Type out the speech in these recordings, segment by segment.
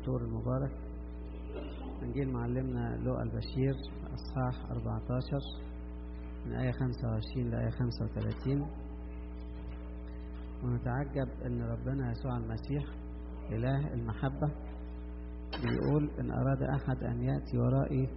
العطور المبارك إنجيل معلمنا لوقا البشير أصحاح 14 من آية 25 لآية 35 ونتعجب أن ربنا يسوع المسيح إله المحبة بيقول إن أراد أحد أن يأتي ورائي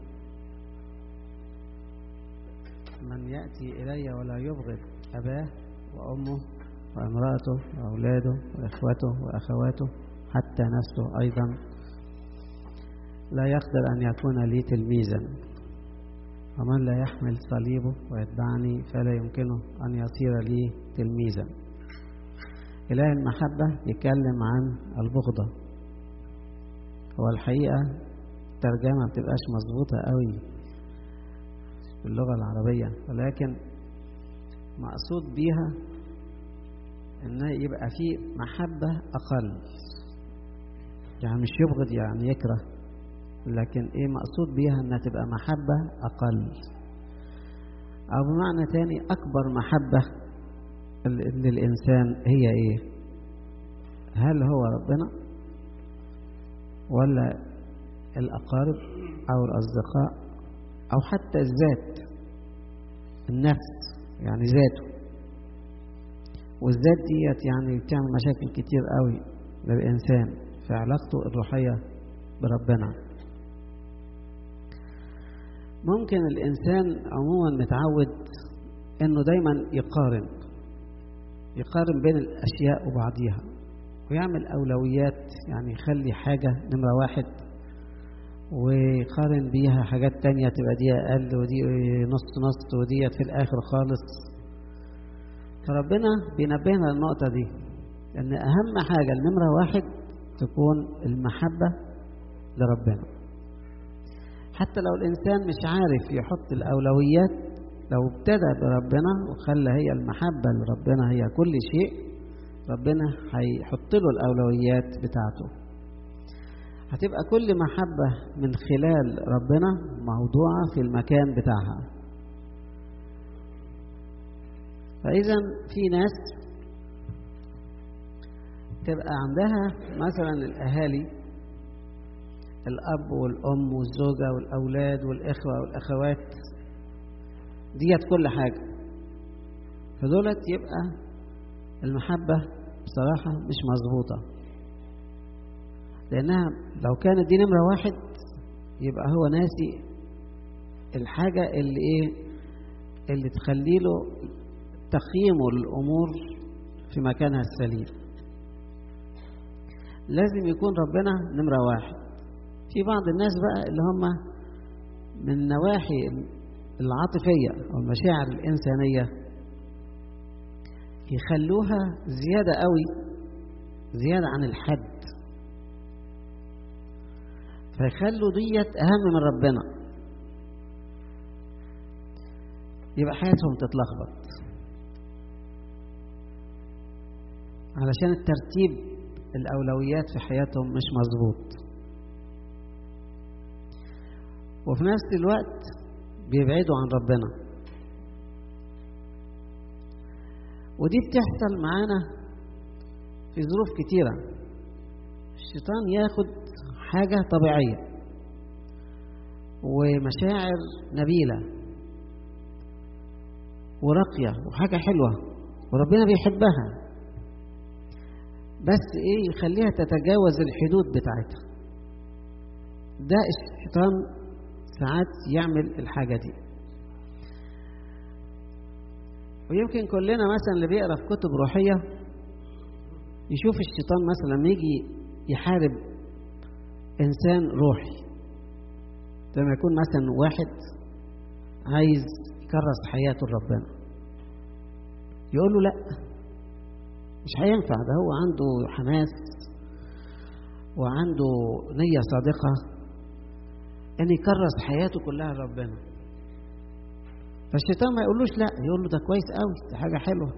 من يأتي إلي ولا يبغض أباه وأمه وامرأته وأولاده وإخوته وأخواته حتى نفسه أيضا لا يقدر أن يكون لي تلميذا ومن لا يحمل صليبه ويتبعني فلا يمكنه أن يصير لي تلميذا إله المحبة يتكلم عن البغضة هو الحقيقة الترجمة بتبقاش مظبوطة قوي باللغة العربية ولكن مقصود بيها ان يبقى في محبة اقل يعني مش يبغض يعني يكره لكن ايه مقصود بيها انها تبقى محبة اقل او بمعنى تاني اكبر محبة للانسان هي ايه هل هو ربنا ولا الاقارب او الاصدقاء او حتى الذات النفس يعني ذاته والذات ديت يعني بتعمل مشاكل كتير قوي للإنسان في علاقته الروحية بربنا ممكن الإنسان عموما متعود إنه دايما يقارن يقارن بين الأشياء وبعضيها ويعمل أولويات يعني يخلي حاجة نمرة واحد ويقارن بيها حاجات تانية تبقى دي أقل ودي نص نص وديت في الآخر خالص فربنا بينبهنا النقطة دي أن أهم حاجة النمرة واحد تكون المحبة لربنا حتى لو الإنسان مش عارف يحط الأولويات لو ابتدى بربنا وخلى هي المحبة لربنا هي كل شيء ربنا هيحط له الأولويات بتاعته هتبقى كل محبة من خلال ربنا موضوعة في المكان بتاعها فإذا في ناس تبقى عندها مثلا الأهالي الأب والأم والزوجة والأولاد والإخوة والأخوات ديت كل حاجة فدولت يبقى المحبة بصراحة مش مظبوطة لأنها لو كانت دي نمرة واحد يبقى هو ناسي الحاجة اللي إيه اللي تخلي له تقييمه للأمور في مكانها السليم لازم يكون ربنا نمرة واحد في بعض الناس بقى اللي هم من النواحي العاطفية أو المشاعر الإنسانية يخلوها زيادة قوي زيادة عن الحد فيخلوا ديت أهم من ربنا يبقى حياتهم تتلخبط علشان الترتيب الأولويات في حياتهم مش مظبوط وفي نفس الوقت بيبعدوا عن ربنا ودي بتحصل معانا في ظروف كتيرة الشيطان ياخد حاجة طبيعية ومشاعر نبيلة وراقية وحاجة حلوة وربنا بيحبها بس ايه يخليها تتجاوز الحدود بتاعتها ده الشيطان ساعات يعمل الحاجة دي ويمكن كلنا مثلا اللي بيقرا في كتب روحية يشوف الشيطان مثلا لما يجي يحارب إنسان روحي لما يكون مثلا واحد عايز يكرس حياته لربنا يقول له لأ مش هينفع ده هو عنده حماس وعنده نية صادقة ان يكرس حياته كلها لربنا فالشيطان ما يقولوش لا يقول له ده كويس قوي ده حاجة حلوة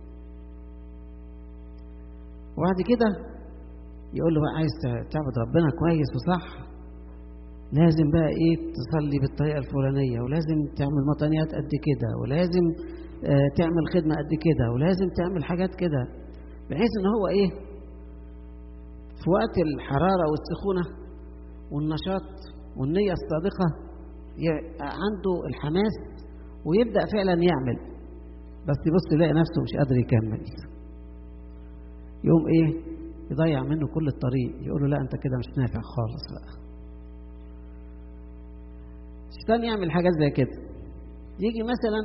وبعد كده يقول له بقى عايز تعبد ربنا كويس وصح لازم بقى ايه تصلي بالطريقة الفلانية ولازم تعمل مطانيات قد كده ولازم آه تعمل خدمة قد كده ولازم تعمل حاجات كده بحيث ان هو ايه في وقت الحرارة والسخونة والنشاط والنية الصادقة عنده الحماس ويبدأ فعلا يعمل بس يبص يلاقي نفسه مش قادر يكمل يوم ايه يضيع منه كل الطريق يقول له لا انت كده مش نافع خالص بقى الشيطان يعمل حاجات زي كده يجي مثلا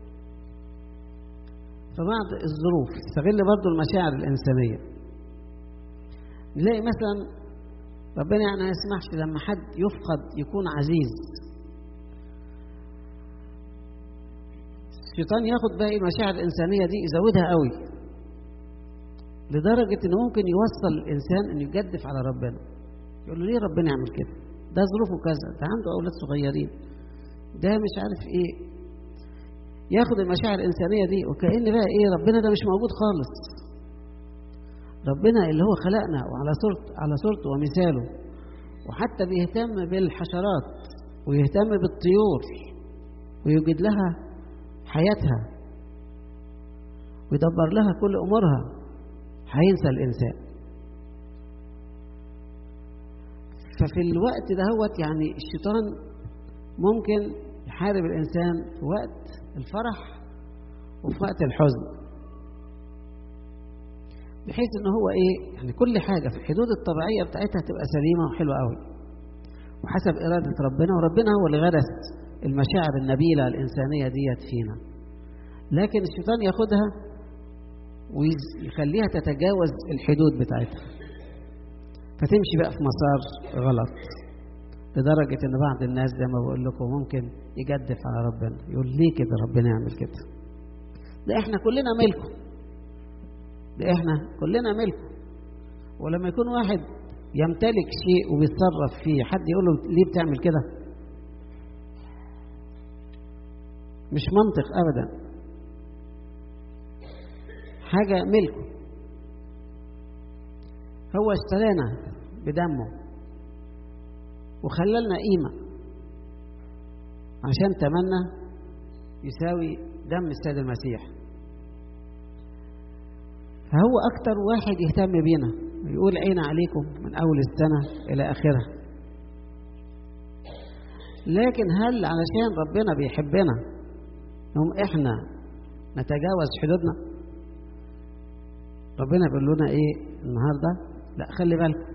في بعض الظروف يستغل برضه المشاعر الإنسانية نلاقي مثلا ربنا يعني ما يسمحش لما حد يفقد يكون عزيز الشيطان ياخد باقي المشاعر الإنسانية دي يزودها قوي لدرجة إنه ممكن يوصل الإنسان إنه يجدف على ربنا يقول له ليه ربنا يعمل كده؟ ده ظروفه كذا ده عنده أولاد صغيرين ده مش عارف إيه ياخد المشاعر الإنسانية دي وكأن بقى إيه ربنا ده مش موجود خالص ربنا اللي هو خلقنا وعلى صورته على صورته ومثاله وحتى بيهتم بالحشرات ويهتم بالطيور ويوجد لها حياتها ويدبر لها كل أمورها هينسى الإنسان ففي الوقت دهوت يعني الشيطان ممكن يحارب الإنسان في وقت الفرح وفي وقت الحزن بحيث ان هو ايه يعني كل حاجه في الحدود الطبيعيه بتاعتها تبقى سليمه وحلوه قوي وحسب اراده ربنا وربنا هو اللي غرس المشاعر النبيله الانسانيه ديت فينا لكن الشيطان ياخدها ويخليها تتجاوز الحدود بتاعتها فتمشي بقى في مسار غلط لدرجة إن بعض الناس زي ما بقول لكم ممكن يجدف على ربنا يقول ليه كده ربنا يعمل كده ده إحنا كلنا ملكه ده إحنا كلنا ملكه ولما يكون واحد يمتلك شيء وبيتصرف فيه حد يقول له ليه بتعمل كده مش منطق أبدا حاجة ملكه هو اشترانا بدمه وخللنا قيمة عشان تمنى يساوي دم السيد المسيح فهو أكتر واحد يهتم بينا ويقول عين عليكم من أول السنة إلى آخرها لكن هل علشان ربنا بيحبنا نقوم إحنا نتجاوز حدودنا ربنا بيقول لنا إيه النهاردة لا خلي بالكم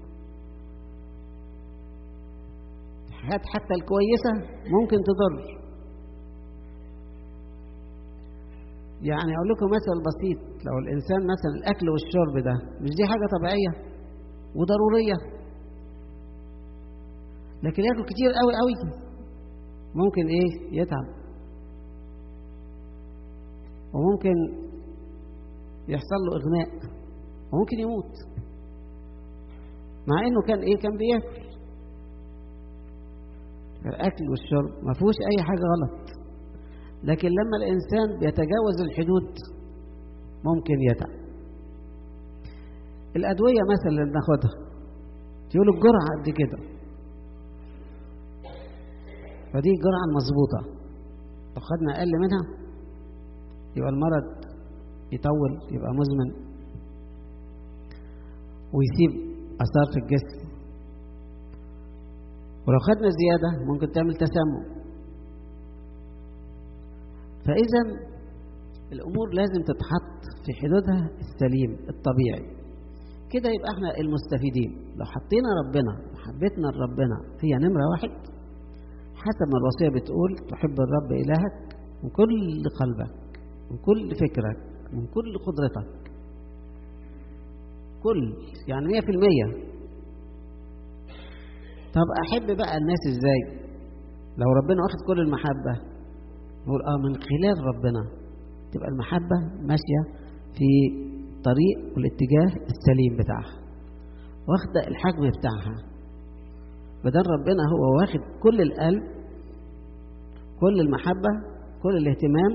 الحاجات حتى الكويسة ممكن تضر يعني أقول لكم مثل بسيط لو الإنسان مثلا الأكل والشرب ده مش دي حاجة طبيعية وضرورية لكن ياكل كتير قوي قوي ممكن إيه يتعب وممكن يحصل له إغماء وممكن يموت مع إنه كان إيه كان بياكل الأكل والشرب ما فيهوش أي حاجة غلط لكن لما الإنسان بيتجاوز الحدود ممكن يتعب الأدوية مثلا اللي بناخدها يقولوا الجرعة قد كده فدي الجرعة المظبوطة لو خدنا أقل منها يبقى المرض يطول يبقى مزمن ويسيب أثار في الجسم ولو خدنا زيادة ممكن تعمل تسمم فإذا الأمور لازم تتحط في حدودها السليم الطبيعي كده يبقى احنا المستفيدين لو حطينا ربنا وحبيتنا لربنا هي نمرة واحد حسب ما الوصية بتقول تحب الرب إلهك من كل قلبك من كل فكرك من كل قدرتك كل يعني مية في المية طب أحب بقى الناس إزاي لو ربنا واخد كل المحبة نقول اه من خلال ربنا تبقى المحبة ماشية في الطريق والاتجاه السليم بتاعها واخدة الحجم بتاعها بدل ربنا هو واخد كل القلب كل المحبة كل الاهتمام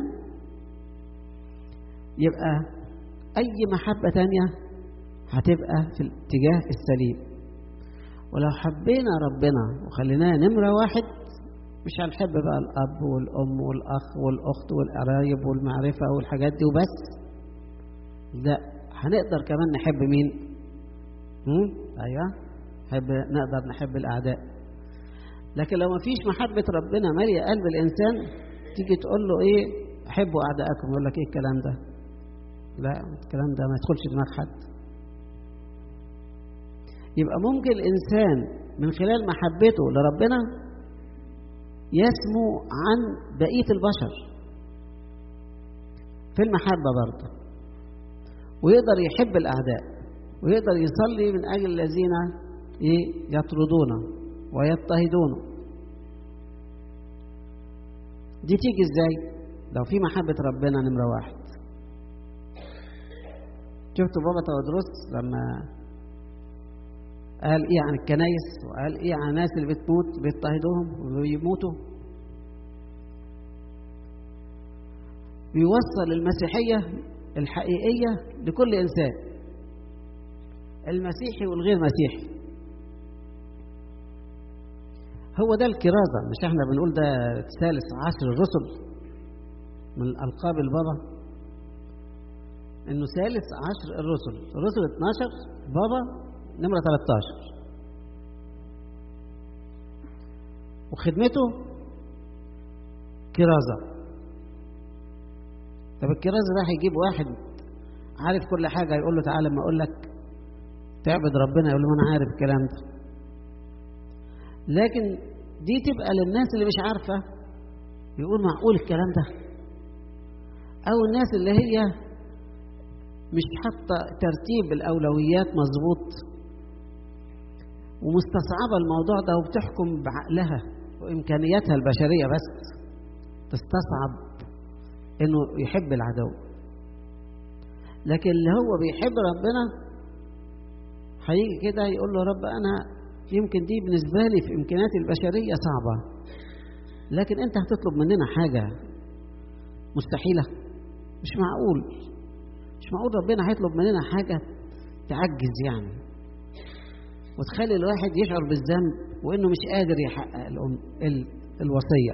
يبقى أي محبة تانية هتبقى في الاتجاه السليم ولو حبينا ربنا وخليناه نمرة واحد مش هنحب بقى الأب والأم والأخ والأخت والقرايب والمعرفة والحاجات دي وبس لا هنقدر كمان نحب مين هم؟ ايوه نحب نقدر نحب الاعداء لكن لو ما فيش محبه ربنا ماليه قلب الانسان تيجي تقول له ايه احبوا اعدائكم يقول لك ايه الكلام ده لا الكلام ده ما يدخلش دماغ حد يبقى ممكن الانسان من خلال محبته لربنا يسمو عن بقيه البشر في المحبه برضه ويقدر يحب الاعداء ويقدر يصلي من اجل الذين يطردونه ويضطهدونه دي تيجي ازاي لو في محبه ربنا نمره واحد شفتوا بابا تودروس لما قال ايه عن الكنايس وقال ايه عن الناس اللي بتموت بيضطهدوهم وبيموتوا بيوصل المسيحيه الحقيقيه لكل انسان المسيحي والغير مسيحي هو ده الكرازه مش احنا بنقول ده ثالث عشر الرسل من القاب البابا انه ثالث عشر الرسل الرسل 12 بابا نمرة 13 وخدمته كرازة طب الكرازة ده هيجيب واحد عارف كل حاجة يقول له تعالى ما أقول لك تعبد ربنا يقول له أنا عارف الكلام ده لكن دي تبقى للناس اللي مش عارفة يقول معقول الكلام ده أو الناس اللي هي مش حاطة ترتيب الأولويات مظبوط ومستصعبة الموضوع ده وبتحكم بعقلها وإمكانياتها البشرية بس تستصعب إنه يحب العدو لكن اللي هو بيحب ربنا هيجي كده يقول له رب أنا يمكن دي بالنسبة لي في إمكانياتي البشرية صعبة لكن أنت هتطلب مننا حاجة مستحيلة مش معقول مش معقول ربنا هيطلب مننا حاجة تعجز يعني وتخلي الواحد يشعر بالذنب وانه مش قادر يحقق الأم ال الوصية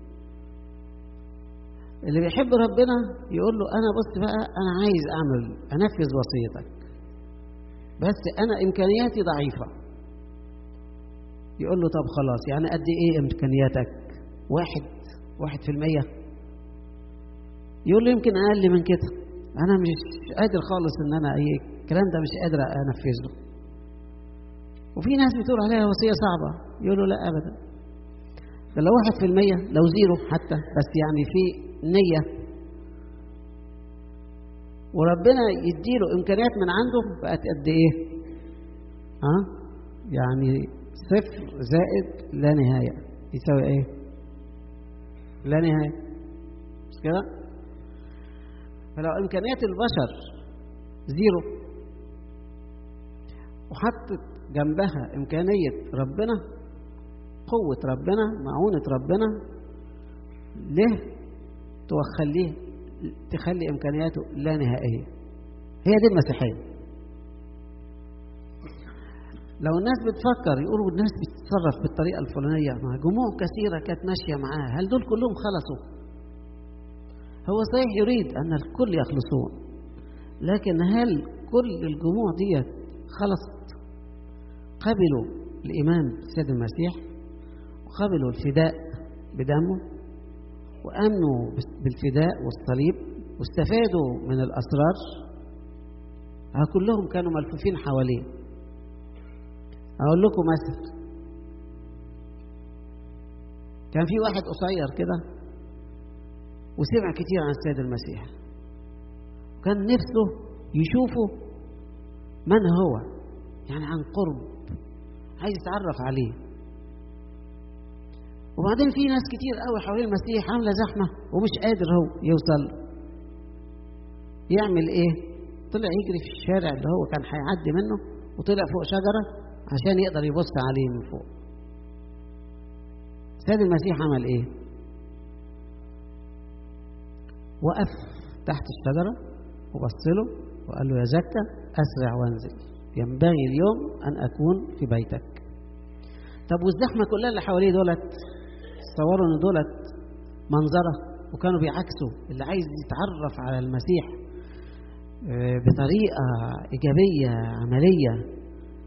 اللي بيحب ربنا يقول له انا بص بقى انا عايز اعمل انفذ وصيتك بس انا امكانياتي ضعيفة يقول له طب خلاص يعني قد ايه امكانياتك واحد واحد في المية يقول له يمكن اقل من كده انا مش قادر خالص ان انا ايه الكلام ده مش قادر انفذه وفي ناس بتقول عليها وصيه صعبه يقولوا لا ابدا ده لو واحد في المية لو زيرو حتى بس يعني في نية وربنا يديله إمكانيات من عنده بقت قد إيه؟ ها؟ يعني صفر زائد لا نهاية يساوي إيه؟ لا نهاية مش كده؟ فلو إمكانيات البشر زيرو وحطت جنبها إمكانية ربنا قوة ربنا معونة ربنا ليه تخليه تخلي إمكانياته لا نهائية هي دي المسيحية لو الناس بتفكر يقولوا الناس بتتصرف بالطريقة الفلانية مع جموع كثيرة كانت ماشية معاه هل دول كلهم خلصوا هو صحيح يريد أن الكل يخلصون لكن هل كل الجموع دي خلصت قبلوا الإيمان بالسيد المسيح وقبلوا الفداء بدمه وآمنوا بالفداء والصليب واستفادوا من الأسرار كلهم كانوا ملفوفين حواليه أقول لكم مثل كان في واحد قصير كده وسمع كتير عن السيد المسيح وكان نفسه يشوفه من هو يعني عن قرب عايز يتعرف عليه وبعدين في ناس كتير قوي حوالين المسيح عامله زحمه ومش قادر هو يوصل يعمل ايه طلع يجري في الشارع اللي هو كان هيعدي منه وطلع فوق شجره عشان يقدر يبص عليه من فوق سيد المسيح عمل ايه وقف تحت الشجره وبص له وقال له يا زكا اسرع وانزل ينبغي اليوم ان اكون في بيتك طب والزحمه كلها اللي حواليه دولت تصوروا ان دولت منظره وكانوا بيعكسوا اللي عايز يتعرف على المسيح بطريقه ايجابيه عمليه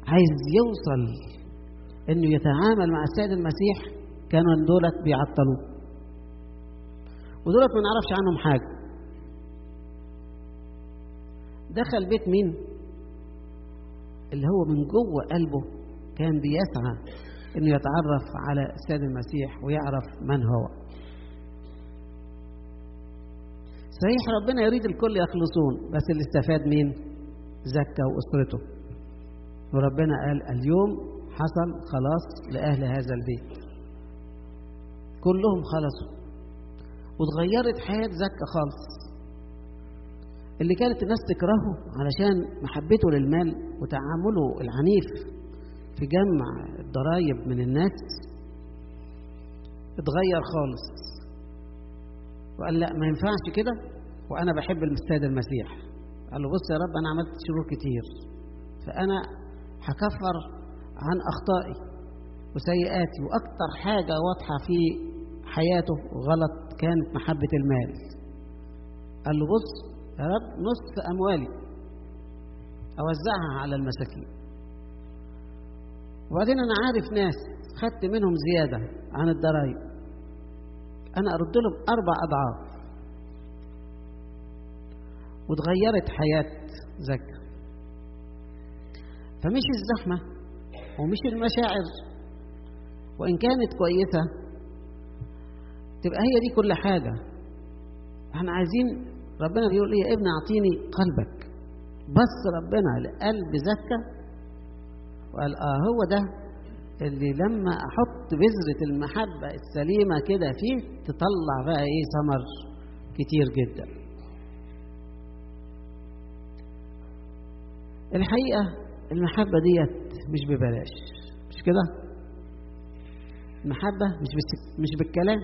عايز يوصل انه يتعامل مع السيد المسيح كانوا دولت بيعطلوه ودولت ما نعرفش عنهم حاجه دخل بيت مين اللي هو من جوه قلبه كان بيسعى انه يتعرف على السيد المسيح ويعرف من هو صحيح ربنا يريد الكل يخلصون بس اللي استفاد مين زكى واسرته وربنا قال اليوم حصل خلاص لاهل هذا البيت كلهم خلصوا واتغيرت حياه زكى خالص اللي كانت الناس تكرهه علشان محبته للمال وتعامله العنيف في جمع الضرايب من الناس اتغير خالص وقال لا ما ينفعش كده وانا بحب السيد المسيح قال له بص يا رب انا عملت شرور كتير فانا هكفر عن اخطائي وسيئاتي واكتر حاجه واضحه في حياته غلط كانت محبه المال قال له بص يا رب نصف اموالي اوزعها على المساكين وبعدين انا عارف ناس خدت منهم زياده عن الضرايب انا ارد لهم اربع اضعاف وتغيرت حياه زكا فمش الزحمه ومش المشاعر وان كانت كويسه تبقى هي دي كل حاجه احنا عايزين ربنا بيقول ايه يا ابني اعطيني قلبك بس ربنا لقلب زكا وقال اه هو ده اللي لما احط بذرة المحبة السليمة كده فيه تطلع بقى ايه ثمر كتير جدا الحقيقة المحبة ديت مش ببلاش مش كده المحبة مش بس مش بالكلام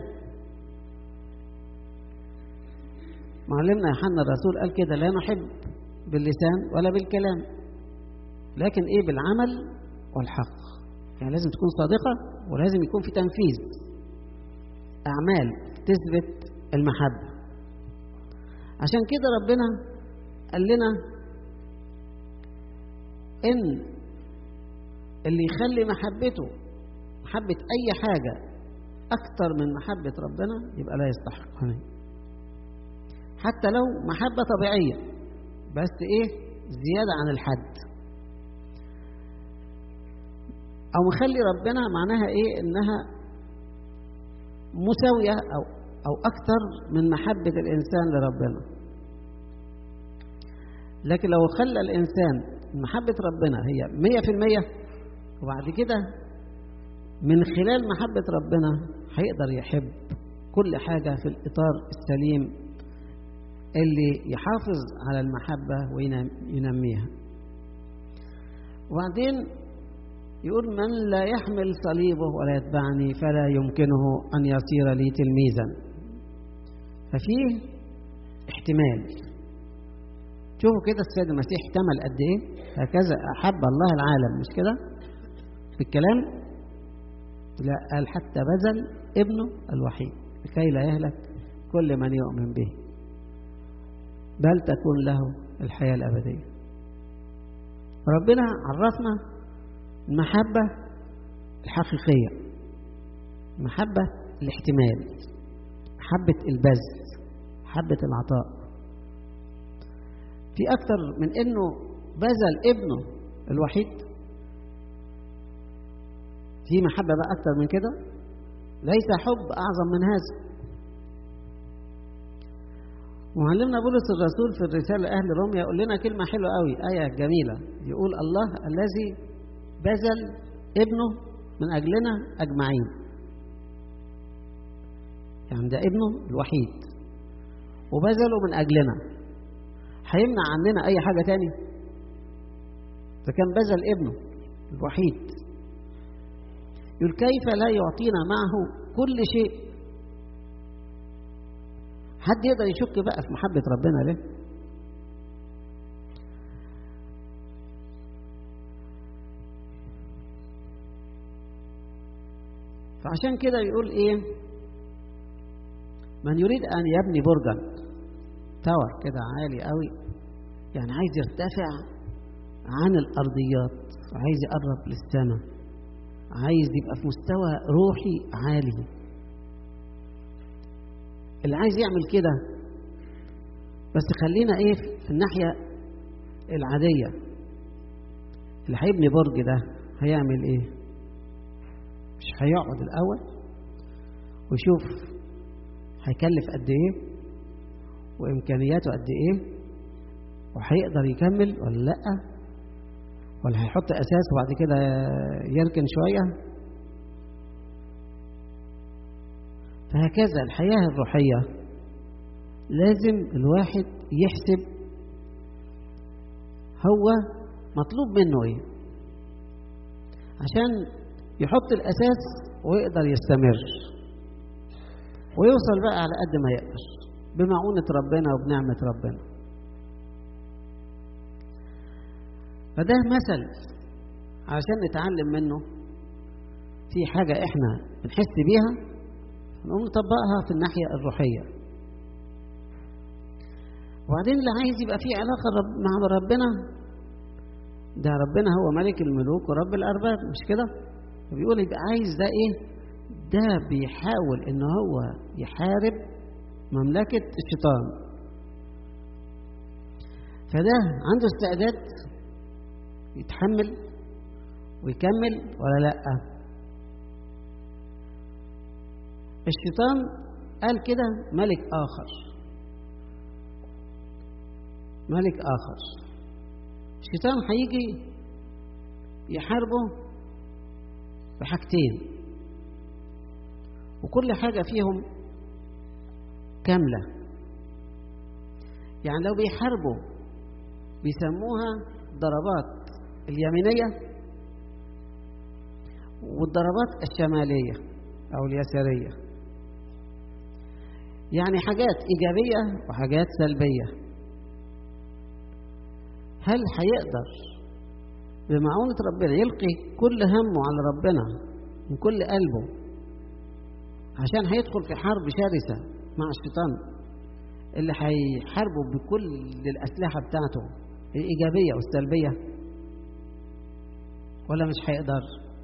معلمنا يوحنا الرسول قال كده لا نحب باللسان ولا بالكلام لكن ايه بالعمل والحق يعني لازم تكون صادقة ولازم يكون في تنفيذ أعمال تثبت المحبة عشان كده ربنا قال لنا إن اللي يخلي محبته محبة أي حاجة أكتر من محبة ربنا يبقى لا يستحق حتى لو محبة طبيعية بس إيه زيادة عن الحد او مخلي ربنا معناها ايه انها مساويه او او اكتر من محبه الانسان لربنا لكن لو خلى الانسان محبه ربنا هي مية في المية وبعد كده من خلال محبة ربنا هيقدر يحب كل حاجة في الإطار السليم اللي يحافظ على المحبة وينميها وبعدين يقول من لا يحمل صليبه ولا يتبعني فلا يمكنه أن يصير لي تلميذا ففيه احتمال شوفوا كده السيد المسيح احتمل قد ايه هكذا أحب الله العالم مش كده في الكلام لا قال حتى بذل ابنه الوحيد لكي لا يهلك كل من يؤمن به بل تكون له الحياة الأبدية ربنا عرفنا المحبة الحقيقية محبة الاحتمال محبة البذل محبة العطاء في أكتر من إنه بذل ابنه الوحيد في محبة بقى أكتر من كده ليس حب أعظم من هذا معلمنا بولس الرسول في الرسالة أهل روميا يقول لنا كلمة حلوة قوي آية جميلة يقول الله الذي بذل ابنه من أجلنا أجمعين يعني ده ابنه الوحيد وبذله من أجلنا هيمنع عننا أي حاجة تاني فكان بذل ابنه الوحيد يقول كيف لا يعطينا معه كل شيء حد يقدر يشك بقى في محبة ربنا ليه فعشان كده يقول ايه من يريد ان يبني برجا تاور كده عالي قوي يعني عايز يرتفع عن الارضيات وعايز يقرب للسماء عايز يبقى في مستوى روحي عالي اللي عايز يعمل كده بس خلينا ايه في الناحية العادية اللي هيبني برج ده هيعمل ايه مش هيقعد الاول ويشوف هيكلف قد ايه وامكانياته قد ايه وهيقدر يكمل ولا لا ولا هيحط اساس وبعد كده يركن شويه فهكذا الحياه الروحيه لازم الواحد يحسب هو مطلوب منه ايه عشان يحط الاساس ويقدر يستمر ويوصل بقى على قد ما يقدر بمعونة ربنا وبنعمة ربنا فده مثل عشان نتعلم منه في حاجة احنا بنحس بيها نقوم نطبقها في الناحية الروحية وبعدين اللي عايز يبقى فيه علاقة رب مع ربنا ده ربنا هو ملك الملوك ورب الأرباب مش كده؟ بيقول يبقى عايز ده إيه؟ ده بيحاول إن هو يحارب مملكة الشيطان فده عنده استعداد يتحمل ويكمل ولا لأ؟ الشيطان قال كده ملك آخر ملك آخر الشيطان هيجي يحاربه بحاجتين وكل حاجة فيهم كاملة يعني لو بيحاربوا بيسموها ضربات اليمينية والضربات الشمالية أو اليسارية يعني حاجات إيجابية وحاجات سلبية هل هيقدر بمعونة ربنا يلقي كل همه على ربنا من كل قلبه عشان هيدخل في حرب شرسة مع الشيطان اللي هيحاربه بكل الأسلحة بتاعته الإيجابية والسلبية ولا مش هيقدر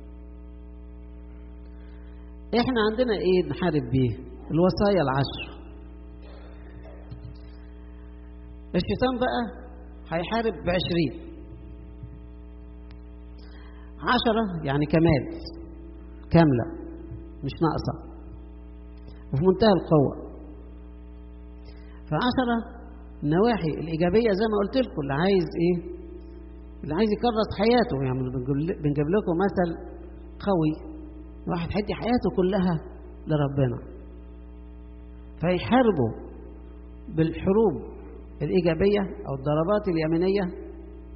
احنا عندنا ايه نحارب بيه الوصايا العشر الشيطان بقى هيحارب بعشرين عشرة يعني كمال كاملة مش ناقصة وفي منتهى القوة فعشرة النواحي الإيجابية زي ما قلت لكم اللي عايز إيه اللي عايز يكرس حياته يعني بنجيب لكم مثل قوي واحد هيدي حياته كلها لربنا فيحاربوا بالحروب الإيجابية أو الضربات اليمينية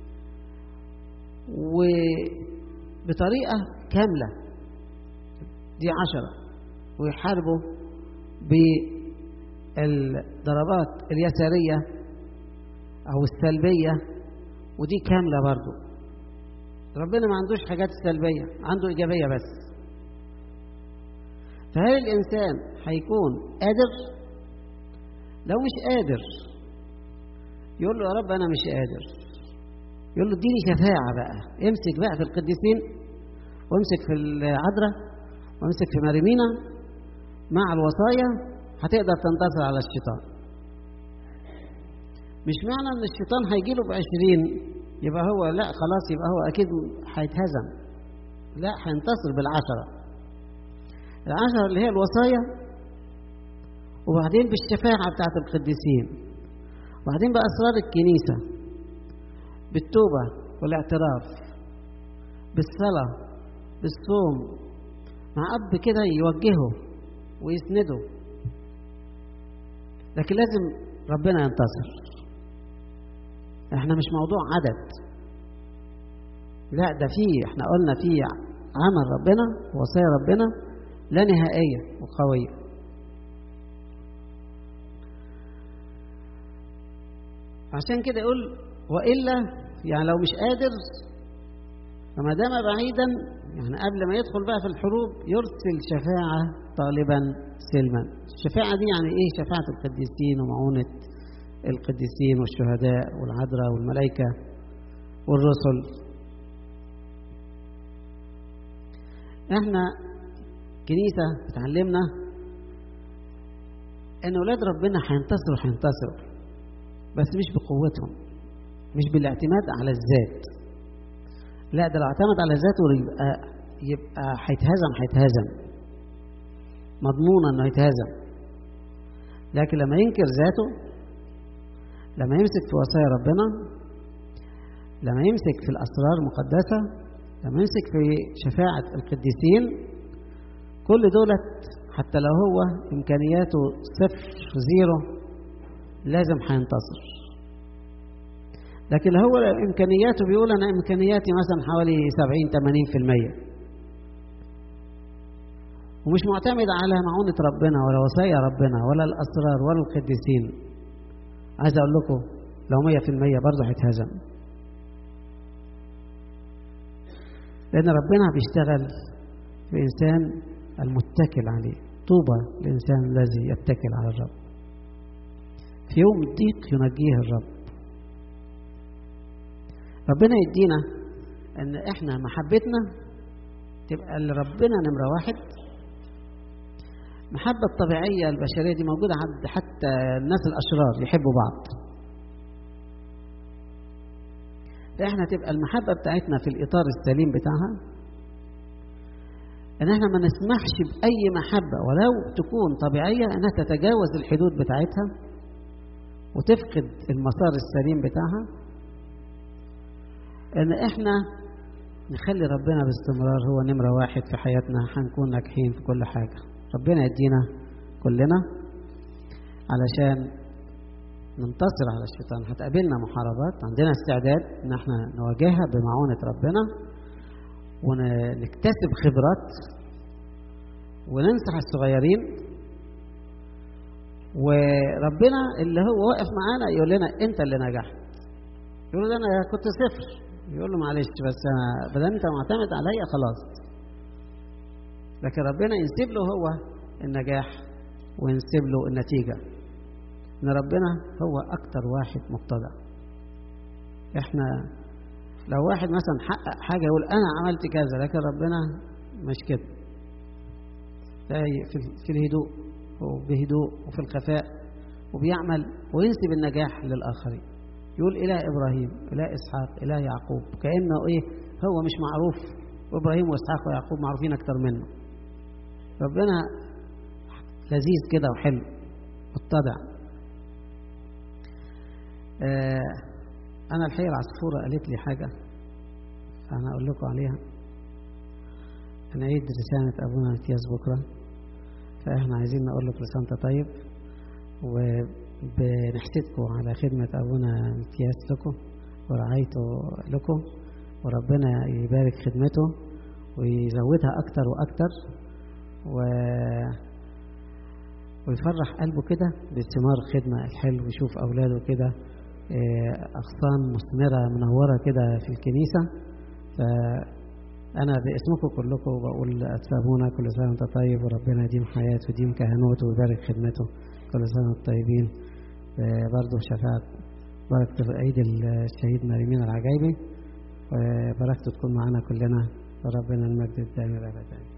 وبطريقة كاملة دي عشرة ويحاربوا بالضربات اليسارية أو السلبية ودي كاملة برضو ربنا ما عندوش حاجات سلبية عنده إيجابية بس فهل الإنسان هيكون قادر لو مش قادر يقول له يا رب أنا مش قادر يقول له اديني شفاعة بقى امسك بقى في القديسين وامسك في العذراء وامسك في مريمينا مع الوصايا هتقدر تنتصر على الشيطان مش معنى ان الشيطان هيجي له بعشرين يبقى هو لا خلاص يبقى هو اكيد هيتهزم لا هينتصر بالعشرة العشرة اللي هي الوصايا وبعدين بالشفاعة بتاعت القديسين وبعدين بأسرار الكنيسة بالتوبة والاعتراف بالصلاة بالصوم مع أب كده يوجهه ويسنده لكن لازم ربنا ينتصر احنا مش موضوع عدد لا ده في احنا قلنا في عمل ربنا وصايا ربنا لا نهائية وقوية عشان كده يقول وإلا يعني لو مش قادر فما دام بعيدا يعني قبل ما يدخل بقى في الحروب يرسل شفاعة طالبا سلما الشفاعة دي يعني ايه شفاعة القديسين ومعونة القديسين والشهداء والعذراء والملائكة والرسل احنا كنيسة بتعلمنا ان ولاد ربنا هينتصروا هينتصروا بس مش بقوتهم مش بالاعتماد على الذات لا ده لو اعتمد على ذاته يبقى يبقى هيتهزم هيتهزم مضمون انه يتهزم لكن لما ينكر ذاته لما يمسك في وصايا ربنا لما يمسك في الاسرار المقدسه لما يمسك في شفاعه القديسين كل دولت حتى لو هو امكانياته صفر زيرو لازم هينتصر لكن هو امكانياته بيقول انا امكانياتي مثلا حوالي 70 80% ومش معتمد على معونة ربنا ولا وصايا ربنا ولا الأسرار ولا القديسين عايز أقول لكم لو 100% برضه هيتهزم لأن ربنا بيشتغل في إنسان المتكل عليه طوبى الإنسان الذي يتكل على الرب في يوم الضيق ينجيه الرب ربنا يدينا ان احنا محبتنا تبقى لربنا نمره واحد المحبة الطبيعية البشرية دي موجودة عند حتى الناس الأشرار يحبوا بعض فإحنا تبقى المحبة بتاعتنا في الإطار السليم بتاعها إن إحنا ما نسمحش بأي محبة ولو تكون طبيعية إنها تتجاوز الحدود بتاعتها وتفقد المسار السليم بتاعها إن إحنا نخلي ربنا باستمرار هو نمرة واحد في حياتنا هنكون ناجحين في كل حاجة ربنا يدينا كلنا علشان ننتصر على الشيطان هتقابلنا محاربات عندنا استعداد ان احنا نواجهها بمعونة ربنا ونكتسب خبرات وننصح الصغيرين وربنا اللي هو واقف معانا يقول لنا انت اللي نجحت يقول له انا كنت صفر يقول له معلش بس انا بدل انت معتمد عليا خلاص لكن ربنا ينسب له هو النجاح وينسب له النتيجة إن ربنا هو أكتر واحد مقتدر إحنا لو واحد مثلا حقق حاجة يقول أنا عملت كذا لكن ربنا مش كده في الهدوء وبهدوء وفي الخفاء وبيعمل وينسب النجاح للآخرين يقول إله إبراهيم إله إسحاق إله يعقوب كأنه إيه هو مش معروف وإبراهيم وإسحاق ويعقوب معروفين أكتر منه ربنا لذيذ كده وحلو متضع آه أنا الحقيقة العصفورة قالت لي حاجة أنا أقول لكم عليها أنا عيد رسالة أبونا امتياز بكرة فإحنا عايزين نقول لك لسانتا طيب وبنحسدكم على خدمة أبونا امتياز لكم ورعايته لكم وربنا يبارك خدمته ويزودها أكتر وأكتر و ويفرح قلبه كده بثمار الخدمة الحلو ويشوف أولاده كده أغصان مثمرة منورة كده في الكنيسة فأنا باسمكم كلكم بقول أتسابونا كل سنة وأنت طيب وربنا يديم حياته ويديم كهنوته ويبارك خدمته كل سنة وأنتم طيبين برضه شفاعة بركة عيد الشهيد مريمين العجايبي وبركته تكون معنا كلنا وربنا المجد الدائم الأبد